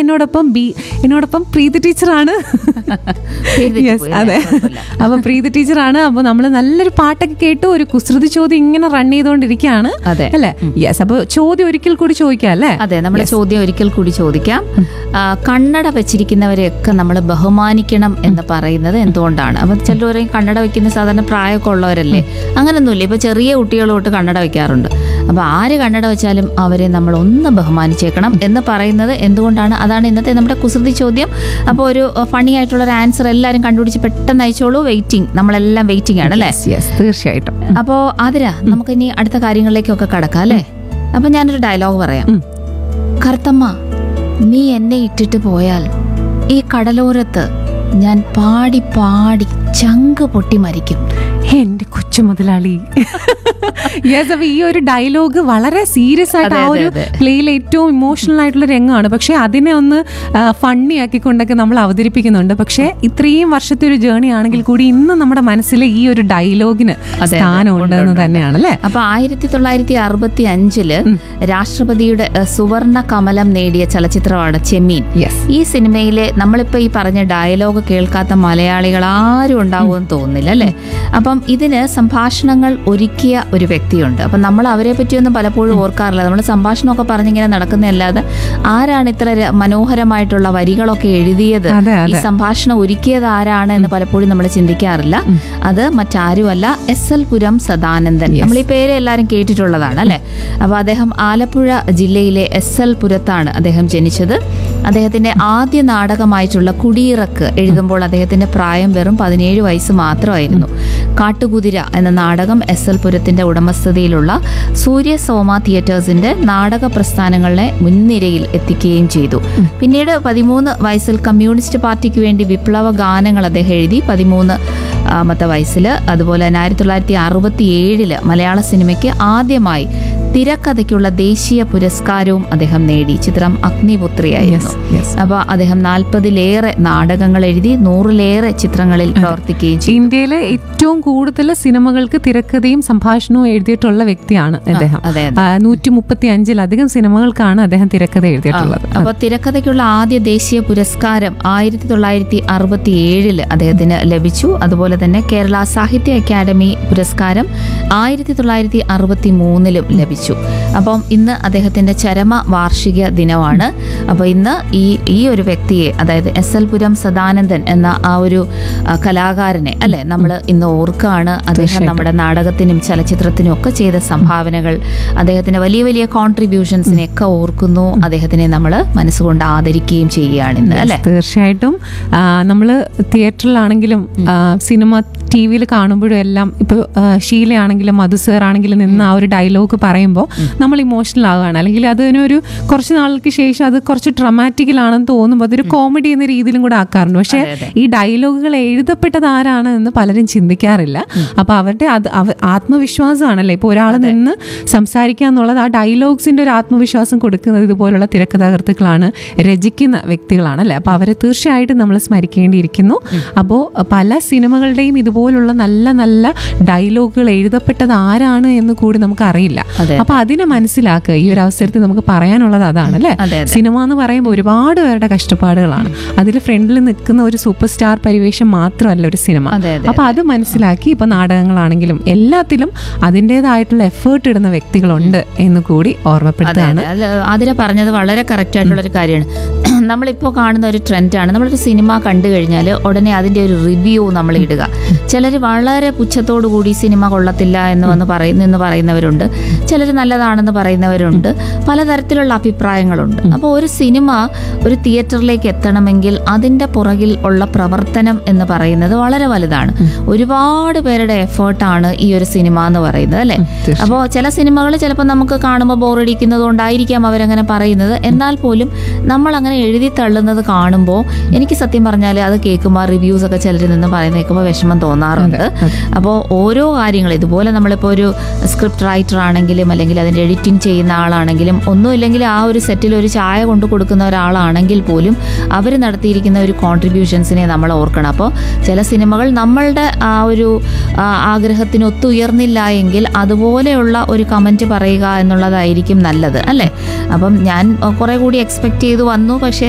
എന്നോടൊപ്പം ബി എന്നോടൊപ്പം പ്രീതി ടീച്ചറാണ് പ്രീതി Yes, പോയി, അതെ കുഴപ്പമില്ല. അപ്പൊ പ്രീതി ടീച്ചറാണ് അപ്പൊ നമ്മൾ നല്ലൊരു പാട്ടൊക്കെ കേട്ടു ഒരു കുസൃതി ചോദ്യം ഇങ്ങനെ റൺ ചെയ്തുകൊണ്ടിരിക്കുകയാണ് അതെ. അല്ലേ യെസ് അപ്പൊ ചോദ്യം ഒരിക്കൽ കൂടി ചോദിക്കാം അല്ലേ അതെ നമ്മുടെ ചോദ്യം ഒരിക്കൽ കൂടി ചോദിക്കാം ആ, കണ്ണട വെച്ചിരിക്കുന്നവരെയൊക്കെ നമ്മൾ ബഹുമാനിക്കണം എന്ന് പറയുന്നത് എന്തുകൊണ്ടാണ് അപ്പൊ ചിലർ പറയും കണ്ണട വെക്കുന്ന സാധാരണ പ്രായമൊക്കെ ഉള്ളവരല്ലേ അങ്ങനൊന്നുമില്ല ഇപ്പൊ ചെറിയ കുട്ടികൾ തൊട്ട് കണ്ണട വെക്കാറുണ്ട് അപ്പൊ ആര് കണ്ണട വെച്ചാലും അവരെ നമ്മൾ ഒന്ന് ബഹുമാനിച്ചേക്കണം എന്ന് പറയുന്നത് എന്തുകൊണ്ടാണ് അതാണ് ഇന്നത്തെ നമ്മുടെ കുസൃതി ചോദ്യം അപ്പോൾ ഒരു ഫണി ആയിട്ടുള്ള ഒരു ആൻസർ എല്ലാവരും കണ്ടുപിടിച്ച് പെട്ടെന്ന് അയച്ചോളൂ വെയിറ്റിംഗ് നമ്മളെല്ലാം വെയിറ്റിംഗ് ആണ് അല്ലേ യെസ് തീർച്ചയായിട്ടും അപ്പോ ആതിര നമുക്ക് ഇനി അടുത്ത കാര്യങ്ങളിലേക്കൊക്കെ കടക്കാം അല്ലേ അപ്പൊ ഞാനൊരു ഡയലോഗ് പറയാം ഉം. കറുത്തമ്മ നീ എന്നെ ഇട്ടിട്ട് പോയാൽ ഈ കടലോരത്ത് ഞാൻ പാടി പാടി ചങ്ക് പൊട്ടി മരിക്കും എന്റെ കൊച്ചു മുതലാളി യെസ് അപ്പൊ ഈ ഒരു ഡയലോഗ് വളരെ സീരിയസ് ആയിട്ട് അതെ, ആ അതെ, ഒരു അതെ. പ്ലേയിൽ ഏറ്റവും ഇമോഷണൽ ആയിട്ടുള്ള രംഗമാണ് പക്ഷെ അതിനെ ഒന്ന് ഫണ്ണി ആക്കിക്കൊണ്ടൊക്കെ നമ്മൾ അവതരിപ്പിക്കുന്നുണ്ട് പക്ഷെ ഇത്രയും വർഷത്തെ ഒരു ജേണി ആണെങ്കിൽ കൂടി ഇന്ന് നമ്മുടെ മനസ്സിൽ ഈ ഒരു ഡയലോഗിന് അതെ, സ്ഥാനം ഉണ്ട്, ഉണ്ടെന്ന് ഉണ്ട്. തന്നെയാണ് അല്ലേ അപ്പൊ ആയിരത്തി തൊള്ളായിരത്തി അറുപത്തി അഞ്ചില് രാഷ്ട്രപതിയുടെ ഏഹ്, സുവർണ കമലം നേടിയ ചലച്ചിത്രമാണ് ചെമ്മീൻ യെസ് ഈ സിനിമയിലെ നമ്മളിപ്പോ ഈ പറഞ്ഞ ഡയലോഗ് കേൾക്കാത്ത മലയാളികൾ ആരും ഉണ്ടാവുമെന്ന് തോന്നുന്നില്ല അല്ലെ അപ്പം ഇതിന് സംഭാഷണങ്ങൾ ഒരുക്കിയ ഒരു വ്യക്തിയുണ്ട് അപ്പം നമ്മൾ അവരെ പറ്റിയൊന്നും പലപ്പോഴും ഓർക്കാറില്ല നമ്മൾ സംഭാഷണമൊക്കെ പറഞ്ഞിങ്ങനെ നടക്കുന്നതല്ലാതെ ആരാണ് ഇത്ര ര- മനോഹരമായിട്ടുള്ള വരികളൊക്കെ എഴുതിയത് അതെ, ഈ അതെ. സംഭാഷണം ഒരുക്കിയത് ആരാണ് എന്ന് പലപ്പോഴും നമ്മൾ ചിന്തിക്കാറില്ല അത് മറ്റാരുമല്ല S L Puram Sadanandan Yes. നമ്മൾ ഈ പേര് എല്ലാവരും കേട്ടിട്ടുള്ളതാണ് അല്ലെ അപ്പൊ അദ്ദേഹം ആലപ്പുഴ ജില്ലയിലെ എസ് എൽ പുരത്താണ് അദ്ദേഹം ജനിച്ചത് അദ്ദേഹത്തിന്റെ ആദ്യ നാടകമായിട്ടുള്ള കുടിയിറക്ക് എഴുതുമ്പോൾ അദ്ദേഹത്തിന്റെ പ്രായം വെറും പതിനേഴ് വയസ്സ് മാത്രമായിരുന്നു കാട്ടുകുതിര എന്ന നാടകം എസ് എൽ പുരത്തിന്റെ ഉടമസ്ഥതയിലുള്ള സൂര്യ സോമ തിയേറ്റേഴ്സിന്റെ നാടക പ്രസ്ഥാനങ്ങളെ മുൻനിരയിൽ എത്തിക്കുകയും ചെയ്തു പിന്നീട് പതിമൂന്ന് വയസ്സിൽ കമ്മ്യൂണിസ്റ്റ് പാർട്ടിക്ക് വേണ്ടി വിപ്ലവ ഗാനങ്ങൾ അദ്ദേഹം എഴുതി പതിമൂന്ന് ആമത്തെ വയസ്സിൽ അതുപോലെ തന്നെ ആയിരത്തി തൊള്ളായിരത്തി അറുപത്തി ഏഴില് മലയാള സിനിമയ്ക്ക് ആദ്യമായി തിരക്കഥയ്ക്കുള്ള ദേശീയ പുരസ്കാരവും അദ്ദേഹം നേടി ചിത്രം അഗ്നിപുത്രിയായിരുന്നു യെസ് യെസ് അപ്പൊ അദ്ദേഹം നാൽപ്പതിലേറെ നാടകങ്ങൾ എഴുതി നൂറിലേറെ ചിത്രങ്ങളിൽ പ്രവർത്തിക്കുകയും ചെയ്തു ഇന്ത്യയിലെ ഏറ്റവും കൂടുതൽ സിനിമകൾക്ക് തിരക്കഥയും സംഭാഷണവും എഴുതിയിട്ടുള്ള വ്യക്തിയാണ് അദ്ദേഹം അതെ അതെ നൂറ്റി മുപ്പത്തി അഞ്ചിലധികം സിനിമകൾക്കാണ് അദ്ദേഹം തിരക്കഥ എഴുതിയിട്ടുള്ളത് അപ്പൊ തിരക്കഥയ്ക്കുള്ള ആദ്യ ദേശീയ പുരസ്കാരം ആയിരത്തി തൊള്ളായിരത്തി അറുപത്തി ഏഴില് അദ്ദേഹത്തിന് ലഭിച്ചു അതുപോലെ തന്നെ കേരള സാഹിത്യ അക്കാദമി പുരസ്കാരം ആയിരത്തി തൊള്ളായിരത്തി അറുപത്തി മൂന്നിലും ലഭിച്ചു അപ്പം ഇന്ന് അദ്ദേഹത്തിന്റെ ചരമ വാർഷിക ദിനമാണ് അപ്പൊ ഇന്ന് ഈ ഈ ഒരു വ്യക്തിയെ അതായത് എസ് എൽ പുരം സദാനന്ദൻ എന്ന ആ ഒരു ആ, കലാകാരനെ അല്ലെ നമ്മൾ ഇന്ന് ഓർക്കാണ് അദ്ദേഹം തീർച്ചയായിട്ടും. നമ്മുടെ നാടകത്തിനും ചലച്ചിത്രത്തിനും ഒക്കെ ചെയ്ത സംഭാവനകൾ അദ്ദേഹത്തിന്റെ വലിയ വലിയ കോൺട്രിബ്യൂഷൻസിനെ ഒക്കെ ഓർക്കുന്നു അദ്ദേഹത്തിനെ നമ്മൾ മനസ്സുകൊണ്ട് ആദരിക്കുകയും ചെയ്യുകയാണ് ഇന്ന് അല്ലെ തീർച്ചയായിട്ടും നമ്മൾ തിയേറ്ററിലാണെങ്കിലും ആ, സിനിമ ടി വിയിൽ കാണുമ്പോഴും എല്ലാം ഇപ്പോൾ ഷീലയാണെങ്കിലും മധു സാർ ആണെങ്കിലും നിന്ന് ആ ഒരു ഡയലോഗ് പറയുമ്പോൾ നമ്മൾ ഇമോഷണൽ ആവുകയാണ് അല്ലെങ്കിൽ അതിനൊരു കുറച്ച് നാൾക്ക് ശേഷം അത് കുറച്ച് ഡ്രമാറ്റിക്കലാണെന്ന് തോന്നുമ്പോൾ അതൊരു കോമഡി എന്ന രീതിയിലും കൂടെ ആക്കാറുണ്ട് പക്ഷേ അതെ, അതെ. ഈ ഡയലോഗുകൾ എഴുതപ്പെട്ടത് ആരാണ് എന്ന് പലരും ചിന്തിക്കാറില്ല അപ്പൊ അവരുടെ അത് അവ- ആത്മവിശ്വാസമാണല്ലേ ഇപ്പൊ ഒരാൾ നിന്ന് സംസാരിക്കുക എന്നുള്ളത് ആ ഡയലോഗ്സിന്റെ ഒരു ആത്മവിശ്വാസം കൊടുക്കുന്നത് ഇതുപോലുള്ള തിരക്കഥാകൃത്തുക്കളാണ് രചിക്കുന്ന വ്യക്തികളാണ് അല്ലേ അപ്പൊ അവരെ തീർച്ചയായിട്ടും നമ്മൾ സ്മരിക്കേണ്ടിയിരിക്കുന്നു അപ്പോൾ പല സിനിമകളുടെയും ഇതുപോലുള്ള നല്ല നല്ല ഡയലോഗുകൾ എഴുതപ്പെട്ടത് ആരാണ് എന്ന് കൂടി നമുക്ക് അറിയില്ല അതെ. അപ്പൊ അതിനെ മനസ്സിലാക്കുക ഈ ഒരു അവസരത്തിൽ നമുക്ക് പറയാനുള്ളത് അതാണ് അല്ലേ അതെ, അതെ. സിനിമ എന്ന് പറയുമ്പോൾ ഒരുപാട് പേരുടെ കഷ്ടപ്പാടുകളാണ് അതിൽ ഫ്രണ്ടിൽ നിൽക്കുന്ന ഒരു സൂപ്പർ സ്റ്റാർ പരിവേഷം മാത്രമല്ല ഒരു സിനിമ അതെ, അതെ, അപ്പൊ അത് മനസ്സിലാക്കി ഇപ്പൊ നാടകങ്ങളാണെങ്കിലും എല്ലാത്തിലും അതിൻ്റെതായിട്ടുള്ള എഫേർട്ട് ഇടുന്ന വ്യക്തികളുണ്ട് എന്ന് കൂടി അതെ ഓർമ്മപ്പെടുത്തുകയാണ് അതെ അത് ആതിര പറഞ്ഞത് വളരെ കറക്റ്റ് ആയിട്ടുള്ള ഒരു കാര്യമാണ് നമ്മളിപ്പോൾ കാണുന്ന ഒരു ട്രെൻഡാണ് നമ്മളൊരു സിനിമ കണ്ടു കഴിഞ്ഞാൽ ഉടനെ അതിന്റെ ഒരു റിവ്യൂ നമ്മൾ ഇടുക ചിലർ വളരെ പുച്ഛത്തോടു കൂടി സിനിമ കൊള്ളത്തില്ല എന്ന് വന്ന് പറയുന്ന എന്ന് പറയുന്നവരുണ്ട് ചിലർ നല്ലതാണെന്ന് പറയുന്നവരുണ്ട് പലതരത്തിലുള്ള അഭിപ്രായങ്ങളുണ്ട് അപ്പോൾ ഒരു സിനിമ ഒരു തിയേറ്ററിലേക്ക് എത്തണമെങ്കിൽ അതിന്റെ പുറകിൽ ഉള്ള പ്രവർത്തനം എന്ന് പറയുന്നത് വളരെ വലുതാണ് ഒരുപാട് പേരുടെ എഫേർട്ടാണ് ഈ ഒരു സിനിമ എന്ന് പറയുന്നത് അല്ലേ തീർച്ചയായും. അപ്പോൾ ചില സിനിമകൾ ചിലപ്പോൾ നമുക്ക് കാണുമ്പോൾ ബോറടിക്കുന്നത് കൊണ്ടായിരിക്കാം അവരങ്ങനെ പറയുന്നത് എന്നാൽ പോലും നമ്മൾ അങ്ങനെ എഴുതി തള്ളുന്നത് കാണുമ്പോൾ എനിക്ക് സത്യം പറഞ്ഞാൽ അത് കേൾക്കുമ്പോൾ റിവ്യൂസ് ഒക്കെ ചിലരിൽ നിന്ന് പറയുന്ന കേൾക്കുമ്പോൾ വിഷമം തോന്നാറുണ്ട് അപ്പോൾ ഓരോ കാര്യങ്ങൾ ഇതുപോലെ നമ്മളിപ്പോൾ ഒരു സ്ക്രിപ്റ്റ് റൈറ്റർ ആണെങ്കിലും അല്ലെങ്കിൽ അതിൻ്റെ എഡിറ്റിംഗ് ചെയ്യുന്ന ആളാണെങ്കിലും ഒന്നുമില്ലെങ്കിൽ ആ ഒരു സെറ്റിൽ ഒരു ചായ കൊണ്ടു കൊടുക്കുന്ന ഒരാളാണെങ്കിൽ പോലും അവർ നടത്തിയിരിക്കുന്ന ഒരു കോൺട്രിബ്യൂഷൻസിനെ നമ്മൾ ഓർക്കണം അപ്പോൾ ചില സിനിമകൾ നമ്മളുടെ ആ ഒരു ആ, ആഗ്രഹത്തിന് ഒത്തുയർന്നില്ല എങ്കിൽ അതുപോലെയുള്ള ഒരു കമൻറ്റ് പറയുക എന്നുള്ളതായിരിക്കും നല്ലത് അല്ലേ അപ്പം ഞാൻ കുറെ കൂടി എക്സ്പെക്ട് ചെയ്തു വന്നു പക്ഷേ